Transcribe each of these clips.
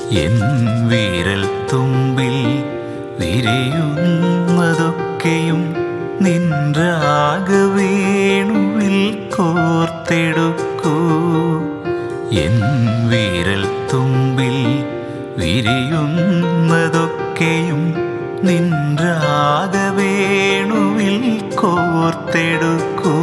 N വിരൽ തുമ്പിൽ വിരിയുന്നതൊക്കെയും നിൻരാഗവേണുവിൽ കോർത്തെടുക്കൂ N വിരൽ തുമ്പിൽ വിരിയുന്നതൊക്കെയും നിൻരാഗവേണുവിൽ കോർത്തെടുക്കൂ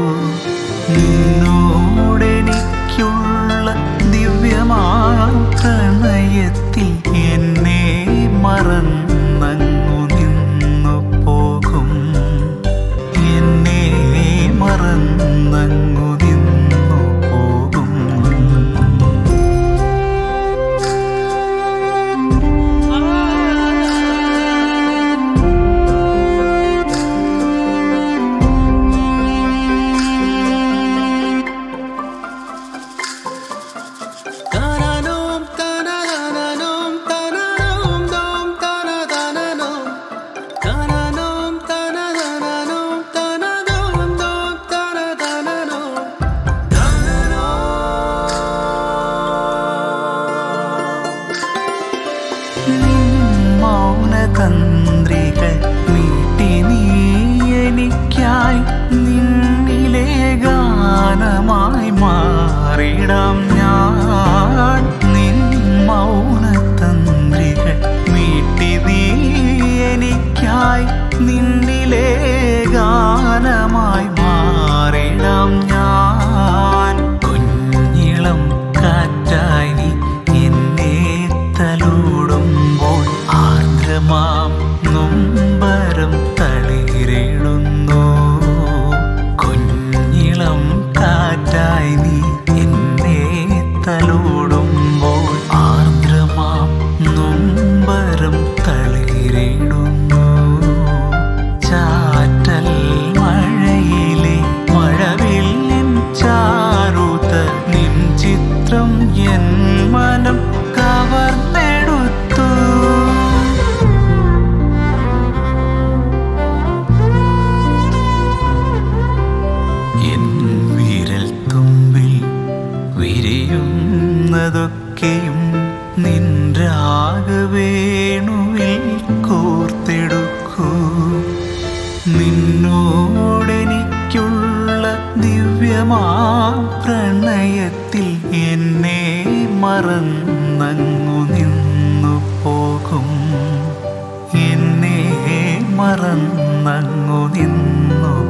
നിന്നോടെനിക്കുള്ള ദിവ്യമാം പ്രണയത്തിൽ എന്നെ മറന്നങ്ങു നിന്നു പോകും എന്നെ മറന്നങ്ങു നിന്നു പോകും തനനും തനനനനും തനനും ദോം തനതനനും തനനും തനനനനും തനദോം ദോം തനതനനും മൗനതന്ത്രികൾ നീട്ടി നീ എനിക്കായി നിന്നിലെ ഗാനമായി മാറിടാം ഞാൻ നിൻ മൗനതന്ത്രികൾ നീട്ടി നീ എനിക്കായി നിന്നിലെ ഗാനമായി മാറിടാം ഞാൻ കുഞ്ഞിളം കാറ്റായി നീ എന്നെ തലോടുമ്പോൾ ആർദ്രമാം നൊമ്പരം തളിരിടുന്നു കുഞ്ഞിളം കാറ്റായി നീ എന്നെ തലോടുമ്പോൾ ആർദ്രമാം നൊമ്പരം തളിരിടുന്നു ചാറ്റൽ മഴയിലെ മഴവില്ലിൻ ചാരുത നിൻ ചിത്രം എൻ മനം കവർന്നെടുത്തു എൻ വിരൽ തുമ്പിൽ വിരിയുന്നതൊക്കെയും നിൻ രാഗവേണുവിൽ കോർത്തെടുക്കൂ നിന്നോടെനിക്കുള്ള ദിവ്യമാ പ്രണയത്തിൽ എന്നെ മറന്നങ്ങു നിന്നു പോകും എന്നെ മറന്നങ്ങു നിന്നു